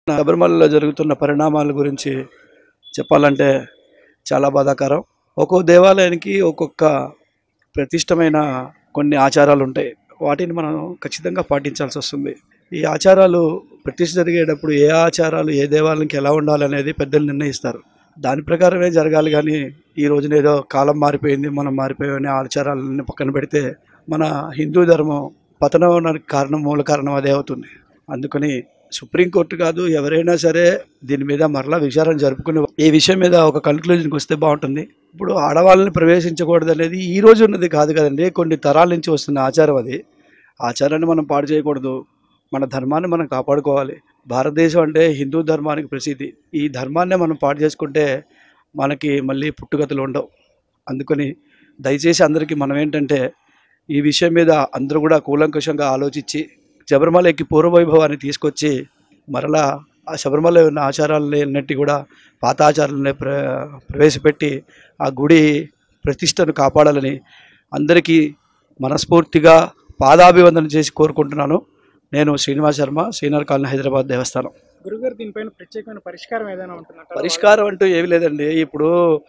శబరిమలలో జరుగుతున్న పరిణామాల గురించి చెప్పాలంటే చాలా బాధాకరం ఒక్కో దేవాలయానికి ఒక్కొక్క ప్రతిష్టమైన కొన్ని ఆచారాలు ఉంటాయి వాటిని మనం ఖచ్చితంగా పాటించాల్సి వస్తుంది ఈ ఆచారాలు ప్రతిష్ఠ జరిగేటప్పుడు ఏ ఆచారాలు ఏ దేవాలయానికి ఎలా ఉండాలనేది పెద్దలు నిర్ణయిస్తారు దాని ప్రకారమే జరగాలి కానీ ఈ రోజున ఏదో కాలం మారిపోయింది మనం మారిపోయామనే ఆచారాలని పక్కన పెడితే మన హిందూ ధర్మం పతనం అవడానికి కారణం మూల కారణం అదే అవుతుంది అందుకని సుప్రీంకోర్టు కాదు ఎవరైనా సరే దీని మీద మరలా విచారణ జరుపుకుని ఈ విషయం మీద ఒక కన్క్లూజన్కి వస్తే బాగుంటుంది ఇప్పుడు ఆడవాళ్ళని ప్రవేశించకూడదు అనేది ఈ రోజు ఉన్నది కాదు కదండి కొన్ని తరాల నుంచి వస్తున్న ఆచారం అది ఆచారాన్ని మనం పాడు చేయకూడదు మన ధర్మాన్ని మనం కాపాడుకోవాలి భారతదేశం అంటే హిందూ ధర్మానికి ప్రసిద్ధి ఈ ధర్మాన్ని మనం పాడు చేసుకుంటే మనకి మళ్ళీ పుట్టుగతులు ఉండవు అందుకని దయచేసి అందరికీ మనం ఏంటంటే ఈ విషయం మీద అందరూ కూడా కూలంకషంగా ఆలోచించి శబరిమల ఎక్కి పూర్వవైభవాన్ని తీసుకొచ్చి మరలా ఆ శబరిమల ఉన్న ఆచారాలని అన్నిటి కూడా పాత ఆచారాలని ప్ర ప్రవేశపెట్టి ఆ గుడి ప్రతిష్టను కాపాడాలని అందరికీ మనస్ఫూర్తిగా పాదాభివందన చేసి కోరుకుంటున్నాను నేను శ్రీనివాస్ శర్మ సీనియర్ కాలనీ హైదరాబాద్ దేవస్థానం గురుగారు దీనిపైన ప్రత్యేకమైన పరిష్కారం ఏదైనా ఉంటుందంటారా? పరిష్కారం అంటూ ఏమీ లేదండి ఇప్పుడు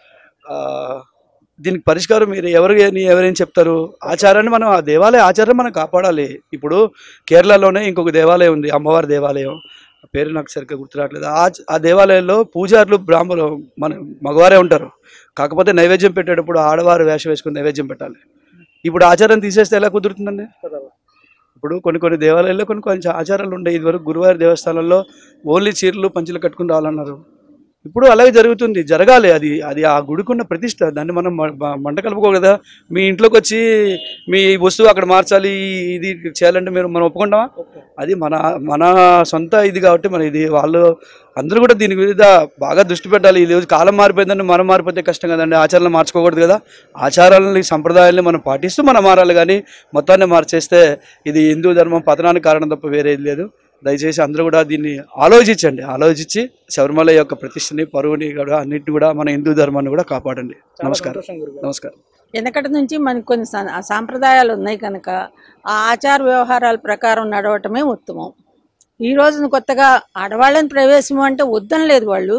ఆ, దీనికి పరిష్కారం మీరు ఎవరు ఏని ఎవరేం చెప్తారు ఆచారాన్ని మనం ఆ దేవాలయ ఆచారాన్ని మనం కాపాడాలి ఇప్పుడు కేరళలోనే ఇంకొక దేవాలయం ఉంది అమ్మవారి దేవాలయం ఆ పేరు నాకు సరిగ్గా గుర్తురావట్లేదు ఆ ఆ దేవాలయంలో పూజారులు బ్రాహ్మణులు మన మగవారే ఉంటారు కాకపోతే నైవేద్యం పెట్టేటప్పుడు ఆడవారు వేషం వేసుకుని నైవేద్యం పెట్టాలి ఇప్పుడు ఆచారం తీసేస్తే ఎలా కుదురుతుందండి కదా. ఇప్పుడు కొన్ని కొన్ని దేవాలయాల్లో కొన్ని కొన్ని ఆచారాలు ఉండేవి ఇదివరకు గురువారి దేవస్థానాల్లో ఓన్లీ చీరలు పంచులు కట్టుకుని రావాలన్నారు ఇప్పుడు అలాగే జరుగుతుంది జరగాలి అది అది ఆ గుడికున్న ప్రతిష్ట దాన్ని మనం మ- మ- మంట కలుపుకో కదా మీ ఇంట్లోకి వచ్చి మీ వస్తువు అక్కడ మార్చాలి ఇది చేయాలంటే మీరు మనం ఒప్పుకుంటామా ఓకే. అది మన మన సొంత ఇది కాబట్టి మన ఇది వాళ్ళు అందరూ కూడా దీని మీద బాగా దృష్టి పెట్టాలి ఈ రోజు కాలం మారిపోయిందంటే మనం మారిపోతే కష్టం కదండి ఆచారాలు మార్చుకోకూడదు కదా ఆచారాలని సంప్రదాయాలని మనం పాటిస్తూ మనం మారాలి కానీ మొత్తాన్ని మార్చేస్తే ఇది హిందూ ధర్మం పతనానికి కారణం తప్ప వేరేది లేదు దయచేసి అందరూ కూడా దీన్ని ఆలోచించండి ఆలోచించి శబరిమల యొక్క ప్రతిష్టని పరువుని కూడా అన్నిటిని కూడా మన హిందూ ధర్మాన్ని కూడా కాపాడండి చాలా నమస్కారం సంతోషం గురుగారు నమస్కారం వెనకటి నుంచి మనకు కొన్ని సా- ఆ సాంప్రదాయాలు ఉన్నాయి కనుక ఆ ఆచార వ్యవహారాల ప్రకారం నడవటమే ఉత్తమం ఈ రోజున కొత్తగా ఆడవాళ్ళని ప్రవేశం అంటే వద్దనలేదు వాళ్ళు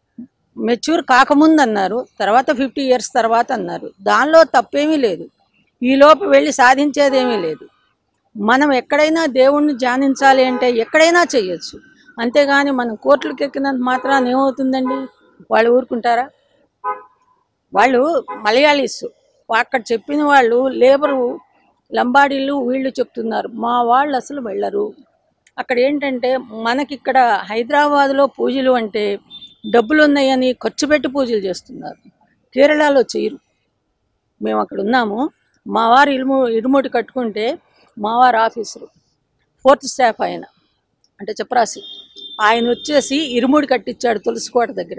మెచ్యూర్ కాకముందు అన్నారు తర్వాత ఫిఫ్టీ ఇయర్స్ తర్వాత అన్నారు దానిలో తప్పేమీ లేదు ఈ లోపు వెళ్ళి సాధించేదేమీ లేదు మనం ఎక్కడైనా దేవుణ్ణి ధ్యానించాలి అంటే ఎక్కడైనా చేయొచ్చు అంతేగాని మనం కోర్టులకు ఎక్కినంత మాత్రాన ఏమవుతుందండి వాళ్ళు ఊరుకుంటారా వాళ్ళు మలయాళీస్ అక్కడ చెప్పిన వాళ్ళు లేబరు లంబాడీలు వీళ్ళు చెప్తున్నారు మా వాళ్ళు అసలు వెళ్ళరు అక్కడ ఏంటంటే మనకి ఇక్కడ హైదరాబాద్లో పూజలు అంటే డబ్బులు ఉన్నాయని ఖర్చు పెట్టి పూజలు చేస్తున్నారు కేరళలో చేయరు మేము అక్కడ ఉన్నాము మా వారు ఇరుము ఇరుముడి కట్టుకుంటే మా వారు ఆఫీసరు ఫోర్త్ స్టాఫ్ ఆయన అంటే చెప్పరాసి ఆయన వచ్చేసి ఇరుముడి కట్టించాడు తులసికోట దగ్గర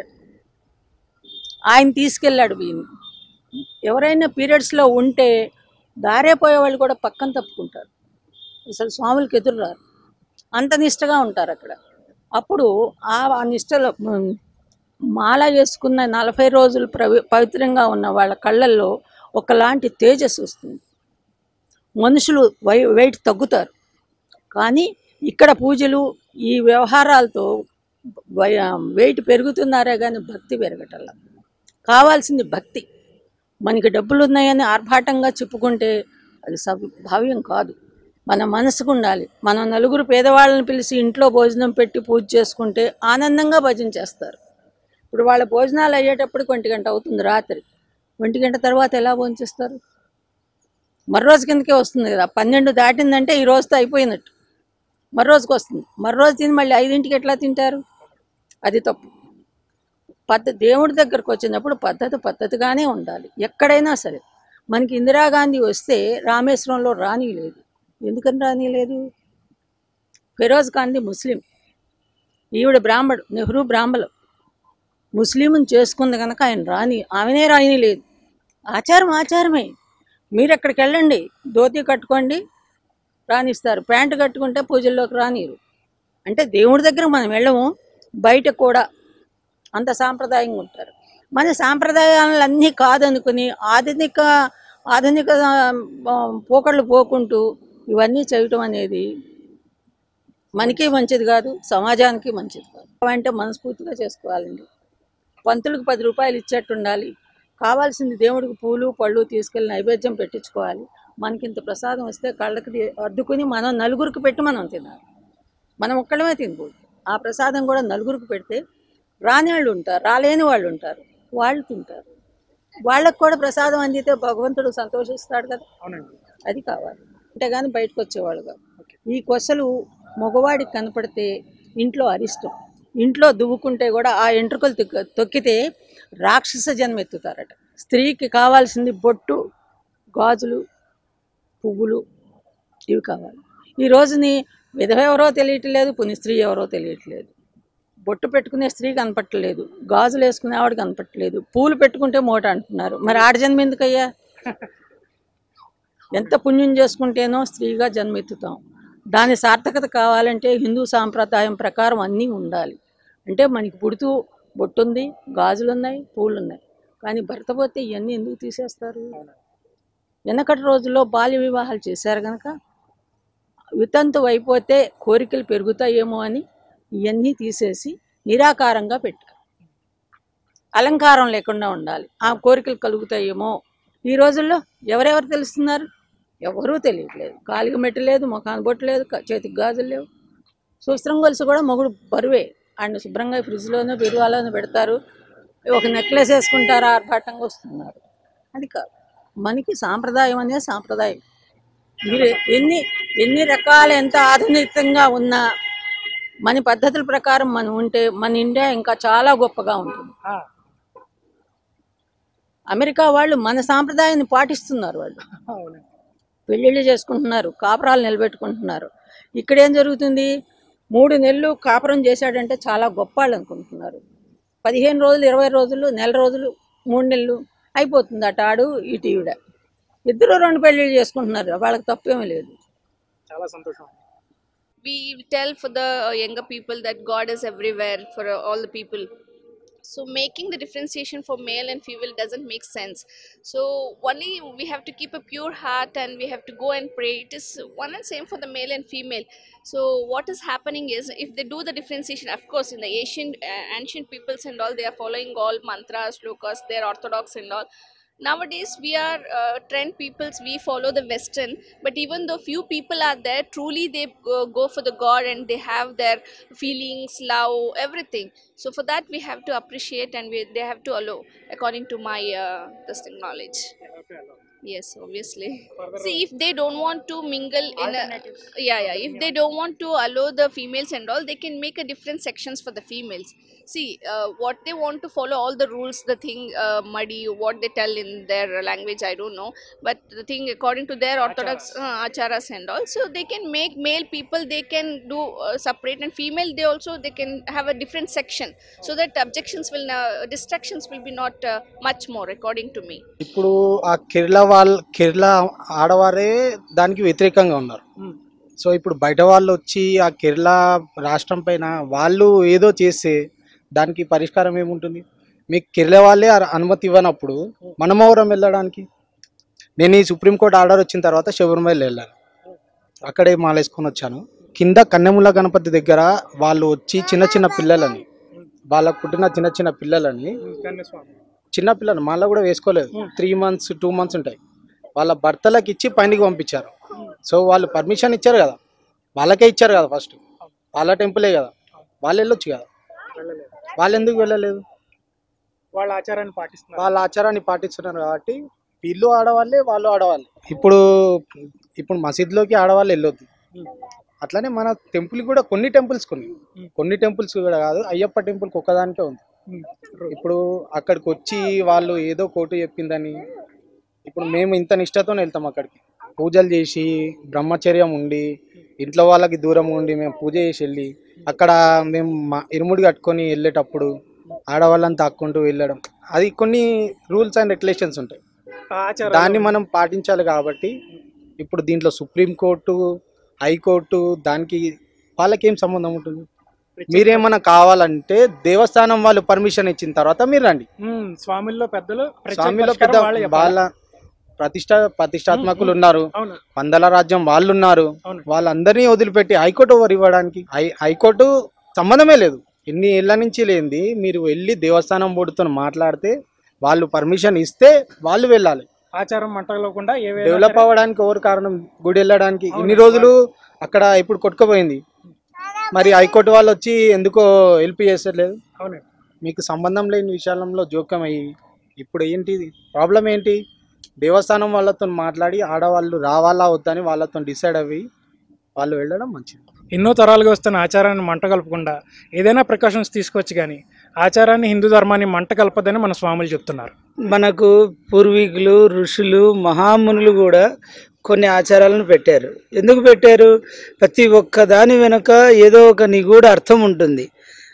ఆయన తీసుకెళ్ళాడు వీని ఎవరైనా పీరియడ్స్లో ఉంటే దారే పోయే వాళ్ళు కూడా పక్కన తప్పుకుంటారు అసలు స్వాములకి ఎదురు రారు అంత నిష్టగా ఉంటారు అక్కడ అప్పుడు ఆ ఆ నిష్టలో ఉమ్, మాల వేసుకున్న నలభై రోజులు ప్రవి పవిత్రంగా ఉన్న వాళ్ళ కళ్ళల్లో ఒకలాంటి తేజస్సు వస్తుంది మనుషులు వై వెయిట్ తగ్గుతారు కానీ ఇక్కడ పూజలు ఈ వ్యవహారాలతో వై- వెయిట్ పెరుగుతున్నారే కానీ భక్తి పెరగటల్లా కావాల్సింది భక్తి మనకి డబ్బులు ఉన్నాయని ఆర్భాటంగా చెప్పుకుంటే అది సభ భావ్యం కాదు మన మనసుకు ఉండాలి మనం నలుగురు పేదవాళ్ళని పిలిచి ఇంట్లో భోజనం పెట్టి పూజ చేసుకుంటే ఆనందంగా భజన చేస్తారు ఇప్పుడు వాళ్ళ భోజనాలు అయ్యేటప్పుడు ఒంటి గంట అవుతుంది రాత్రి ఒంటి గంట తర్వాత ఎలా భోంచేస్తారు మరో రోజు కిందకే వస్తుంది కదా పన్నెండు దాటిందంటే ఈ రోజుతో అయిపోయినట్టు మరో రోజుకి వస్తుంది మరో రోజు తిని మళ్ళీ ఐదింటికి ఎట్లా తింటారు అది తప్పు పద్ధతి దేవుడి దగ్గరకు వచ్చినప్పుడు పద్ధతి పద్ధతిగానే ఉండాలి ఎక్కడైనా సరే మనకి ఇందిరాగాంధీ వస్తే రామేశ్వరంలో రాని లేదు ఎందుకని రాని లేదు ఫిరోజ్ గాంధీ ముస్లిం ఈవిడ బ్రాహ్మడు నెహ్రూ బ్రాహ్మలు ముస్లింని చేసుకుంది కనుక ఆయన రాని ఆమెనే రాని లేదు ఆచారం ఆచారమే మీరు ఎక్కడికి వెళ్ళండి ధోతి కట్టుకోండి రానిస్తారు ప్యాంటు కట్టుకుంటే పూజల్లోకి రానిరు అంటే దేవుడి దగ్గర మనం వెళ్ళము బయట కూడా అంత సాంప్రదాయంగా ఉంటారు మన సాంప్రదాయాలన్నీ కాదనుకుని ఆధునిక ఆధునిక ఆ, పోకళ్ళు పోకుంటూ ఇవన్నీ చేయటం అనేది మనకి మంచిది కాదు సమాజానికి మంచిది కాదు అంటే మనస్ఫూర్తిగా చేసుకోవాలండి పంతులకు పది రూపాయలు ఇచ్చేట్టు ఉండాలి కావాల్సింది దేవుడికి పూలు పళ్ళు తీసుకెళ్ళి నైవేద్యం పెట్టించుకోవాలి మనకి ఇంత ప్రసాదం వస్తే కళ్ళకి ది- అద్దుకుని మనం నలుగురికి పెట్టి మనం తినాలి మనం ఒక్కడమే తినకూడదు ఆ ప్రసాదం కూడా నలుగురికి పెడితే రాని వాళ్ళు ఉంటారు రాలేని వాళ్ళు ఉంటారు వాళ్ళు తింటారు వాళ్ళకు కూడా ప్రసాదం అందితే భగవంతుడు సంతోషిస్తాడు కదా అవునండి అది కావాలి అంటే కానీ బయటకు వచ్చేవాళ్ళు కాదు ఈ కొసలు మగవాడికి కనపడితే ఇంట్లో అరిష్టం ఇంట్లో దువ్వుకుంటే కూడా ఆ ఎంట్రుకలు తొక్క- తొక్కితే రాక్షస జన్మ ఎత్తుతారట స్త్రీకి కావాల్సింది బొట్టు గాజులు పువ్వులు ఇవి కావాలి ఈ రోజుని విధవ ఎవరో తెలియట్లేదు పుని స్త్రీ ఎవరో తెలియట్లేదు బొట్టు పెట్టుకునే స్త్రీ కనపట్టలేదు గాజులు వేసుకునేవాడు కనపట్టలేదు పూలు పెట్టుకుంటే మూట అంటున్నారు మరి ఆడ జన్మ ఎందుకయ్యా ఎంత పుణ్యం చేసుకుంటేనో స్త్రీగా జన్మెత్తుతాం దాని సార్థకత కావాలంటే హిందూ సాంప్రదాయం ప్రకారం అన్నీ ఉండాలి అంటే మనకి పుడుతూ బొట్టుంది గాజులు ఉన్నాయి పూలు ఉన్నాయి కానీ భర్త పోతే ఇవన్నీ ఎందుకు తీసేస్తారు వెనకటి రోజుల్లో బాల్య వివాహాలు చేశారు కనుక వితంతు అయిపోతే కోరికలు పెరుగుతాయేమో అని ఇవన్నీ తీసేసి నిరాకారంగా పెట్టారు అలంకారం లేకుండా ఉండాలి ఆ కోరికలు కలుగుతాయేమో ఈ రోజుల్లో ఎవరెవరు తెలుస్తున్నారు ఎవరూ తెలియట్లేదు కాలికి మెట్టు లేదు ముఖాన్ని బొట్టు లేదు క- చేతికి గాజులు లేవు సూస్త్రం గొలుసు కూడా మొగుడు బరువే ఆయన శుభ్రంగా ఫ్రిడ్జ్లోనో బీరువాలోనో పెడతారు ఒక నెక్లెస్ వేసుకుంటారు ఆర్భాటంగా వస్తున్నారు అది కాదు మనకి సాంప్రదాయం అనే సాంప్రదాయం మీరు ఎన్ని ఎన్ని రకాల ఎంత ఆధునికంగా ఉన్నా మన పద్ధతుల ప్రకారం మనం ఉంటే మన ఇండియా ఇంకా చాలా గొప్పగా ఉంటుంది ఆ, అమెరికా వాళ్ళు మన సాంప్రదాయాన్ని పాటిస్తున్నారు వాళ్ళు అవునండి పెళ్ళిళ్ళు చేసుకుంటున్నారు కాపురాలు నిలబెట్టుకుంటున్నారు ఇక్కడ ఏం జరుగుతుంది మూడు నెలలు కాపురం చేశాడంటే చాలా గొప్ప వాళ్ళు అనుకుంటున్నారు పదిహేను రోజులు ఇరవై రోజులు నెల రోజులు మూడు నెలలు అయిపోతుంది అటు ఆడు ఇటు ఈవిడ ఇద్దరు రెండు పెళ్ళిళ్ళు చేసుకుంటున్నారు వాళ్ళకి తప్పేమీ లేదు చాలా సంతోషం we tell for the uh, younger people that God is everywhere for uh, all the people. So making the differentiation for male and female doesn't make sense. So only we have to keep a pure heart and we have to go and pray. It is one and same for the male and female. So what is happening is if they do the differentiation, of course, in the ancient uh, ancient peoples and all, they are following all mantras, shlokas, they're orthodox and all nowadays we are uh, trend peoples we follow the western but even though few people are there truly they go, go for the god and they have their feelings love everything so for that we have to appreciate and we, they have to allow according to my uh, this thing knowledge Okay, allow. yes obviously Further see if they don't want to mingle in a yeah yeah if they don't want to allow the females and all they can make a different sections for the females see uh, what they want to follow all the rules the thing uh, muddy what they tell in their language i don't know but the thing according to their orthodox uh, acharas and all so they can make male people they can do uh, separate and female they also they can have a different section so that objections will uh, distractions will be not uh, much more according to me ఇప్పుడు ఆ కేరళ వాళ్ళ కేరళ ఆడవారే దానికి వ్యతిరేకంగా ఉన్నారు ఉమ్, so ఇప్పుడు బయట వాళ్ళు వచ్చి ఆ కేరళ రాష్ట్రం పైన వాళ్ళు ఏదో చేస్తే దానికి పరిష్కారం ఏముంటుంది మీకు కేరళ వాళ్ళే అర- అనుమతి ఇవ్వనప్పుడు మనమవరం వెళ్ళడానికి నేను ఈ సుప్రీంకోర్టు ఆర్డర్ వచ్చిన తర్వాత శబరిమల వెళ్ళాను అక్కడే మాలేసుకొని వచ్చాను కింద కన్నెముల గణపతి దగ్గర వాళ్ళు వచ్చి చిన్న చిన్న పిల్లలని వాళ్ళకు పుట్టిన చిన్న చిన్న పిల్లలని ఉమ్, కన్యస్వామి చిన్న పిల్లలు మళ్ళీ కూడా వేసుకోలేదు త్రీ మంత్స్ టూ మంత్స్ ఉంటాయి వాళ్ళ భర్తలకు ఇచ్చి పైనకి పంపించారు సో వాళ్ళు పర్మిషన్ ఇచ్చారు కదా వాళ్ళకే ఇచ్చారు కదా ఫస్ట్ వాళ్ళ టెంపులే కదా వాళ్ళు వెళ్ళొచ్చు కదా వెళ్ళలేదు వాళ్ళు ఎందుకు వెళ్ళలేదు వాళ్ళ ఆచారాన్ని పాటిస్తున్నారు వాళ్ళ ఆచారాన్ని పాటిస్తున్నారు కాబట్టి వీళ్ళు ఆడవాళ్ళే వాళ్ళు ఆడవాళ్ళే ఇప్పుడు ఇప్పుడు మసీద్లోకి ఆడవాళ్ళు వెళ్ళొద్దు ఉమ్, అట్లానే మన టెంపుల్ కూడా కొన్ని టెంపుల్స్ కొన్ని కొన్ని టెంపుల్స్ కూడా కాదు అయ్యప్ప టెంపుల్కి ఒక్కదానికే ఉంది ఉమ్, ఇప్పుడు అక్కడికి వచ్చి వాళ్ళు ఏదో కోటు చెప్పిందని ఇప్పుడు మేము ఇంత నిష్టతో వెళ్తాం అక్కడికి పూజలు చేసి బ్రహ్మచర్యం ఉండి ఇంట్లో వాళ్ళకి దూరం ఉండి మేము పూజ చేసి వెళ్ళి అక్కడ మేము మా ఇరుముడి కట్టుకొని వెళ్ళేటప్పుడు ఆడవాళ్ళని తాక్కుంటూ వెళ్ళడం అది కొన్ని రూల్స్ అండ్ రెగ్యులేషన్స్ ఉంటాయి ఆ ఆచారం దాన్ని మనం పాటించాలి కాబట్టి ఇప్పుడు దీంట్లో సుప్రీంకోర్టు హైకోర్టు దానికి వాళ్ళకి ఏం సంబంధం ఉంటుంది మీరేమన్నా కావాలంటే దేవస్థానం వాళ్ళు పర్మిషన్ ఇచ్చిన తర్వాత మీరు రండి ఉమ్, స్వామిల్లో పెద్దలు ప్రత్యేక స్వామిలో పరిష్కారం పెద్ద వాళ్ళే చెప్పాలా? వాళ్ళ ప్రతిష్ట ప్రతిష్టాత్మకులు ఉన్నారు అవును పందల రాజ్యం వాళ్ళు ఉన్నారు అవును. వాళ్ళందరినీ వదిలిపెట్టి హైకోర్టు ఎవరు ఇవ్వడానికి హై హైకోర్టు సంబంధమే లేదు ఎన్ని ఏళ్ళ నుంచి లేనిది మీరు వెళ్ళి దేవస్థానం బోర్డుతో మాట్లాడితే వాళ్ళు పర్మిషన్ ఇస్తే వాళ్ళు వెళ్ళాలి ఆచారం మంటగలకుండా ఏవైనా డెవలప్ సరే- అవ్వడానికి ఎవరు కారణం గుడి వెళ్ళడానికి అవును. ఇన్ని రోజులు అక్కడ ఇప్పుడు కొట్టుకుపోయింది మరి హైకోర్టు వాళ్ళు వచ్చి ఎందుకో హెల్ప్ చేస్తలేదు అవును మీకు సంబంధం లేని విషయాలలో జోక్యం అయ్యి ఇప్పుడు ఏంటి ప్రాబ్లం ఏంటి దేవస్థానం వాళ్ళతో మాట్లాడి ఆడవాళ్ళు రావాలా వద్దని వాళ్ళతో డిసైడ్ అయ్యి వాళ్ళు వెళ్ళడం మంచిది ఎన్నో తరాలుగా వస్తున్న ఆచారాన్ని మంట కలపకుండా ఏదైనా ప్రికాషన్స్ తీసుకొచ్చి కానీ ఆచారాన్ని హిందూ ధర్మాన్ని మంట కలపదని మన స్వాములు చెప్తున్నారు మనకు పూర్వీకులు ఋషులు మహామునులు కూడా కొన్ని ఆచారాలను పెట్టారు ఎందుకు పెట్టారు ప్రతి ఒక్క దాని వెనుక ఏదో ఒక నిగూఢ అర్థం ఉంటుంది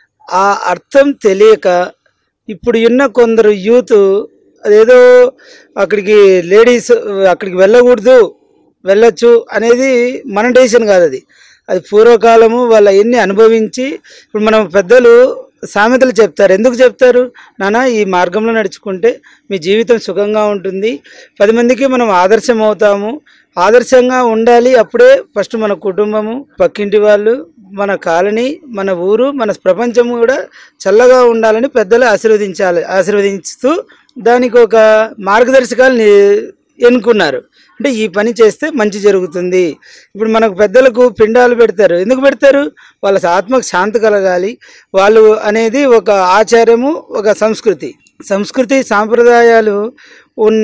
ఆ అర్థం తెలియక ఇప్పుడు ఉన్న కొందరు యూత్ అదేదో అక్కడికి లేడీస్ అక్కడికి వెళ్ళకూడదు వెళ్ళొచ్చు అనేది మన డెసిషన్ కాదు అది అది పూర్వకాలము వాళ్ళ ఎన్ని అనుభవించి ఇప్పుడు మనం పెద్దలు సామెతలు చెప్తారు ఎందుకు చెప్తారు నాన్న ఈ మార్గంలో నడుచుకుంటే మీ జీవితం సుఖంగా ఉంటుంది పది మందికి మనం ఆదర్శం అవుతాము ఆదర్శంగా ఉండాలి అప్పుడే ఫస్ట్ మన కుటుంబము పక్కింటి వాళ్ళు మన కాలనీ మన ఊరు మన ప్రపంచం కూడా చల్లగా ఉండాలని పెద్దలు ఆశీర్వదించాలి ఆశీర్వదించుతూ దానికి ఒక మార్గదర్శకాలు ని- ఎన్నుకున్నారు అంటే ఈ పని చేస్తే మంచి జరుగుతుంది ఇప్పుడు మనకు పెద్దలకు పిండాలు పెడతారు ఎందుకు పెడతారు వాళ్ళ ఆత్మకు శాంతి కలగాలి వాళ్ళు అనేది ఒక ఆచారము ఒక సంస్కృతి సంస్కృతి సాంప్రదాయాలు ఉన్న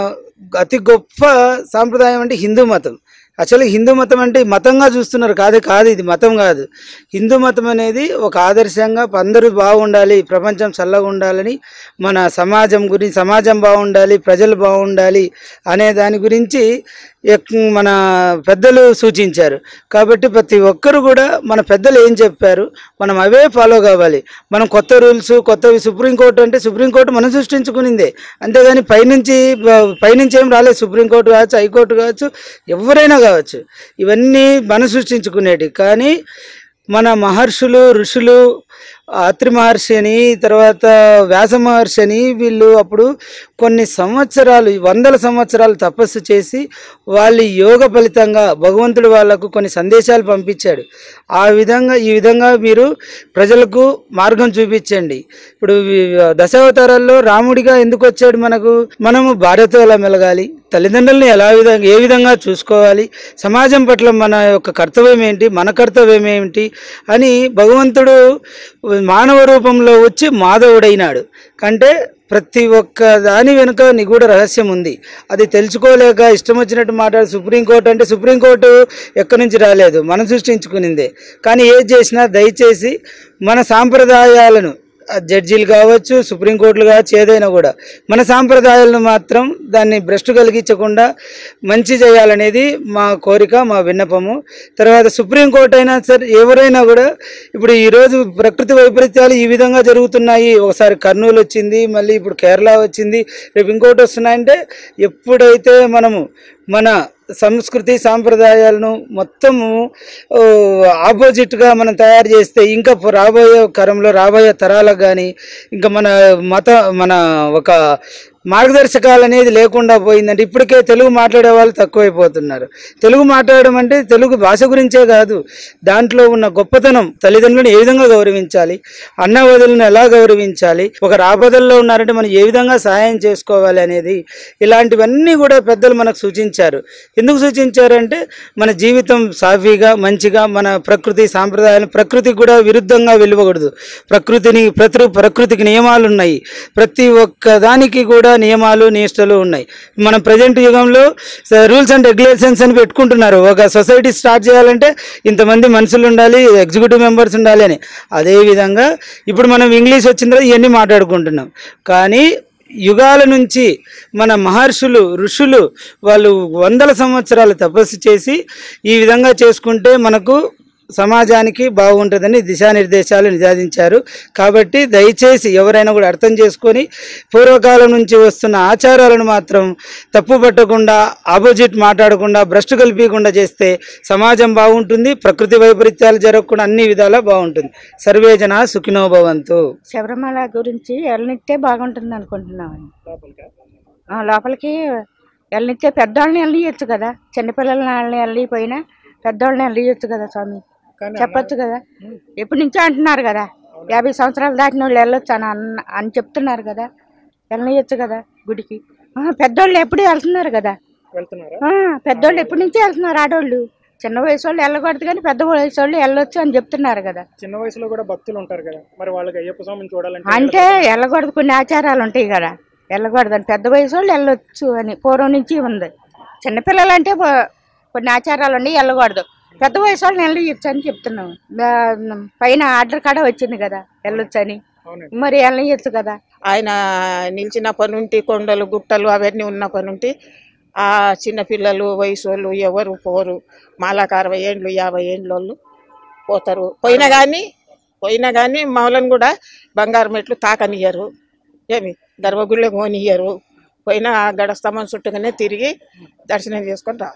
అతి గొప్ప సాంప్రదాయం అంటే హిందూ మతం యాక్చువల్గా హిందూ మతం అంటే మతంగా చూస్తున్నారు కాదే కాదు ఇది మతం కాదు హిందూ మతం అనేది ఒక ఆదర్శంగా అందరూ బాగుండాలి ప్రపంచం చల్లగా ఉండాలని మన సమాజం గురించి సమాజం బాగుండాలి ప్రజలు బాగుండాలి అనే దాని గురించి ఎక్- మన పెద్దలు సూచించారు కాబట్టి ప్రతి ఒక్కరు కూడా మన పెద్దలు ఏం చెప్పారు మనం అవే ఫాలో కావాలి మనం కొత్త రూల్స్ కొత్తవి సుప్రీంకోర్టు అంటే సుప్రీంకోర్టు మనం సృష్టించుకునిందే అంతేగాని పైనుంచి బ- పైనుంచి ఏం రాలేదు సుప్రీంకోర్టు కావచ్చు హైకోర్టు కావచ్చు ఎవరైనా కావచ్చు ఇవన్నీ మనం సృష్టించుకునేటి కానీ మన మహర్షులు ఋషులు అత్రి మహర్షి అని తర్వాత వ్యాస మహర్షి అని వీళ్ళు అప్పుడు కొన్ని సంవత్సరాలు వందల సంవత్సరాలు తపస్సు చేసి వాళ్ళ యోగ ఫలితంగా భగవంతుడు వాళ్ళకు కొన్ని సందేశాలు పంపించాడు ఆ విధంగా ఈ విధంగా మీరు ప్రజలకు మార్గం చూపించండి ఇప్పుడు వి- దశావతారాల్లో రాముడిగా ఎందుకు వచ్చాడు మనకు మనము భార్యతో ఎలా మెలగాలి తల్లిదండ్రులను ఎలా విధంగా ఏ విధంగా చూసుకోవాలి సమాజం పట్ల మన యొక్క కర్తవ్యం ఏంటి మన కర్తవ్యం ఏమిటి అని భగవంతుడు మానవ రూపంలో వచ్చి మాధవుడైనాడు అంటే ప్రతి ఒక్క దాని వెనుక నిగూఢ రహస్యం ఉంది అది తెలుసుకోలేక ఇష్టం వచ్చినట్టు మాట్లాడి సుప్రీంకోర్టు అంటే సుప్రీంకోర్టు ఎక్కడి నుంచి రాలేదు మనం సృష్టించుకునిందే కానీ ఏది చేసినా దయచేసి మన సాంప్రదాయాలను ఆ జడ్జీలు కావచ్చు సుప్రీంకోర్టులు కావచ్చు ఏదైనా కూడా మన సాంప్రదాయాలను మాత్రం దాన్ని భ్రష్టు కలిగించకుండా మంచి చేయాలనేది మా కోరిక మా విన్నపము తర్వాత సుప్రీంకోర్టు అయినా సరే ఎవరైనా కూడా ఇప్పుడు ఈరోజు ప్రకృతి వైపరీత్యాలు ఈ విధంగా జరుగుతున్నాయి ఒకసారి కర్నూలు వచ్చింది మళ్ళీ ఇప్పుడు కేరళ వచ్చింది రేపు ఇంకోటి వస్తున్నాయంటే ఎప్పుడైతే మనము మన సంస్కృతి సాంప్రదాయాలను మొత్తము ఓ, ఆపోజిట్గా మనం తయారు చేస్తే ఇంకా ప- రాబోయే కాలంలో రాబోయే తరాలకు కానీ ఇంకా మన మత మన ఒక మార్గదర్శకాలు అనేది లేకుండా పోయిందంటే ఇప్పటికే తెలుగు మాట్లాడే వాళ్ళు తక్కువైపోతున్నారు తెలుగు మాట్లాడడం అంటే తెలుగు భాష గురించే కాదు దాంట్లో ఉన్న గొప్పతనం తల్లిదండ్రులను ఏ విధంగా గౌరవించాలి అన్న వదులను ఎలా గౌరవించాలి ఒక రాబోదల్లో ఉన్నారంటే మనం ఏ విధంగా సహాయం చేసుకోవాలి అనేది ఇలాంటివన్నీ కూడా పెద్దలు మనకు సూచించారు ఎందుకు సూచించారంటే మన జీవితం సాఫీగా మంచిగా మన ప్రకృతి సాంప్రదాయాలు ప్రకృతికి కూడా విరుద్ధంగా వెళ్ళకూడదు ప్రకృతిని ప్రతి ప్రకృతికి నియమాలు ఉన్నాయి ప్రతి ఒక్క దానికి కూడా నియమాలు నిష్టలు ఉన్నాయి మనం ప్రజెంట్ యుగంలో రూల్స్ అండ్ రెగ్యులేషన్స్ అని పెట్టుకుంటున్నారు ఒక సొసైటీ స్టార్ట్ చేయాలంటే ఇంతమంది మనుషులు ఉండాలి ఎగ్జిక్యూటివ్ మెంబర్స్ ఉండాలి అని అదేవిధంగా ఇప్పుడు మనం ఇంగ్లీష్ వచ్చిన తర్వాత ఇవన్నీ మాట్లాడుకుంటున్నాం కానీ యుగాల నుంచి మన మహర్షులు ఋషులు వాళ్ళు వందల సంవత్సరాలు తపస్సు చేసి ఈ విధంగా చేసుకుంటే మనకు సమాజానికి బాగుంటుందని దిశానిర్దేశాలు నిదాదించారు కాబట్టి దయచేసి ఎవరైనా కూడా అర్థం చేసుకొని పూర్వకాలం నుంచి వస్తున్న ఆచారాలను మాత్రం తప్పు పట్టకుండా ఆపోజిట్ మాట్లాడకుండా భ్రష్టు కల్పించకుండా చేస్తే సమాజం బాగుంటుంది ప్రకృతి వైపరీత్యాలు జరగకుండా అన్ని విధాలా బాగుంటుంది సర్వేజన సుఖినో భవంతు శబరిమల గురించి వెళ్ళనిట్టే బాగుంటుంది అనుకుంటున్నామండి ఆ, లోపలికి వెళ్ళనిచ్చే పెద్దవాళ్ళని వెళ్ళియచ్చు కదా చిన్నపిల్లలని వాళ్ళని వెళ్ళిపోయినా పెద్దవాళ్ళని వెళ్ళియచ్చు కదా స్వామి కానీ చెప్పొచ్చు కదా ఎప్పటి నుంచో అంటున్నారు కదా యాభై సంవత్సరాలు దాటిన వాళ్ళు వెళ్ళొచ్చు అని అన్న- అని చెప్తున్నారు కదా వెళ్ళనియచ్చు కదా గుడికి ఆ, పెద్దోళ్ళు ఎప్పుడు వెళ్తున్నారు కదా వెళ్తున్నారా ఆ, పెద్దోళ్ళు ఎప్పటి నుంచో వెళ్తున్నారు ఆడవాళ్ళు చిన్న వయసు వాళ్ళు వెళ్ళకూడదు కానీ పెద్ద వయసు వాళ్ళు వెళ్ళొచ్చు అని చెప్తున్నారు కదా చిన్న వయసులో కూడా భక్తులు ఉంటారు కదా మరి వాళ్ళకి అయ్యప్ప స్వామిని చూడాలంటే అంటే వెళ్ళకూడదు కొన్ని ఆచారాలు ఉంటాయి కదా వెళ్ళకూడదు అని పెద్ద వయసు వాళ్ళు వెళ్ళొచ్చు అని పూర్వం నుంచి ఉంది చిన్నపిల్లలు అంటే ప- కొన్ని ఆచారాలు ఉన్నాయి వెళ్ళకూడదు పెద్ద వయసు వాళ్ళు వెళ్ళొచ్చు అని చెప్తున్నాం దా- పైన ఆర్డర్ కాడ వచ్చింది కదా వెళ్ళొచ్చు అని అవునండి మరి వెళ్ళొచ్చు కదా ఆయన నిలిచిన పనుంటి కొండలు గుట్టలు అవన్నీ ఉన్న పనుంటి ఆ చిన్నపిల్లలు వయసు వాళ్ళు ఎవరు పోరు మాలకు అరవై ఏండ్లు యాభై ఏండ్ల వాళ్ళు పోతారు పోయినా కానీ పోయినా కానీ మౌలను కూడా బంగారు మెట్లు తాకనియ్యరు ఏమి గర్భగుళ్ళే పోనియ్యరు పోయినా ఆ గడస్తంభం చుట్టూగానే తిరిగి దర్శనం చేసుకొని రా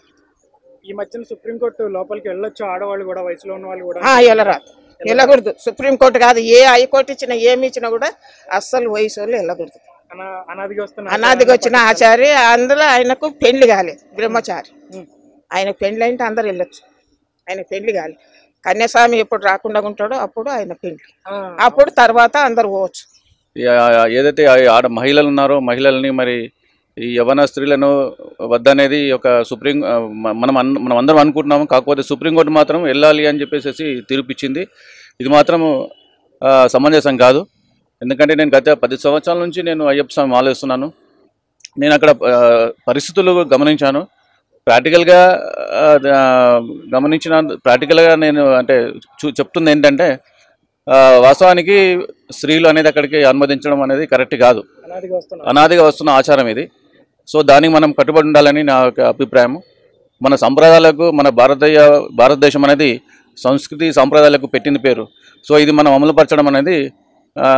ఈ మధ్యన సుప్రీంకోర్టు లోపలికి వెళ్ళొచ్చు ఆడవాళ్ళు కూడా వయసులో ఉన్న వాళ్ళు కూడా ఆ, వెళ్ళరా వెళ్ళకూడదు సుప్రీంకోర్టు కాదు ఏ హైకోర్టు ఇచ్చినా ఏమి ఇచ్చినా కూడా అస్సలు వయసు వాళ్ళు వెళ్ళకూడదు అనా- అనాదిగా వస్తున్న అనాదికి వచ్చిన ఆచారి అందులో ఆయనకు పెళ్లి కాలేదు బ్రహ్మచారి ఆయన పెళ్లి అంటే అందరు వెళ్ళొచ్చు ఆయన పెళ్లి కాలేదు కన్యాస్వామి ఎప్పుడు రాకుండా ఉంటాడో అప్పుడు ఆయన పెళ్లి ఆ, అప్పుడు తర్వాత అందరు పోవచ్చు ఈ ఆ- ఏదైతే ఆ ఆడ మహిళలు ఉన్నారో మహిళల్ని మరి ఈ యవన స్త్రీలను వద్దనేది ఒక సుప్రీం ఆ, మ- మనం అన్- మనం అందరం అనుకుంటున్నాము కాకపోతే సుప్రీంకోర్టు మాత్రం వెళ్ళాలి అని చెప్పేసి తీర్పిచ్చింది ఇది మాత్రం ఆ, సమంజసం కాదు ఎందుకంటే నేను గత పది సంవత్సరాల నుంచి నేను అయ్యప్ప స్వామి ఆలోచిస్తున్నాను నేను అక్కడ ఆ, పరిస్థితులు గమనించాను ప్రాక్టికల్గా ఆ, ఆ, గమనించిన ప్రాక్టికల్గా నేను అంటే చూ చెప్తుంది ఏంటంటే ఆ, వాస్తవానికి స్త్రీలు అనేది అక్కడికి అనుమతించడం అనేది కరెక్ట్ కాదు అనాదిగా వస్తున్న అనాదిగా వస్తున్న ఆచారం ఇది సో దానికి మనం కట్టుబడి ఉండాలని నా యొక్క అభిప్రాయం మన సంప్రదాయాలకు మన భారతీయ భారతదేశం అనేది సంస్కృతి సంప్రదాయాలకు పెట్టిన పేరు సో ఇది మనం అమలుపరచడం అనేది ఆ,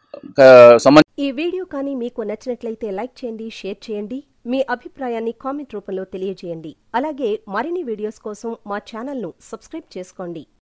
క- సమ ఈ వీడియో కానీ మీకు నచ్చినట్లయితే లైక్ చేయండి షేర్ చేయండి మీ అభిప్రాయాన్ని కామెంట్ రూపంలో తెలియజేయండి అలాగే మరిన్ని వీడియోస్ కోసం మా ఛానల్ను సబ్స్క్రైబ్ చేసుకోండి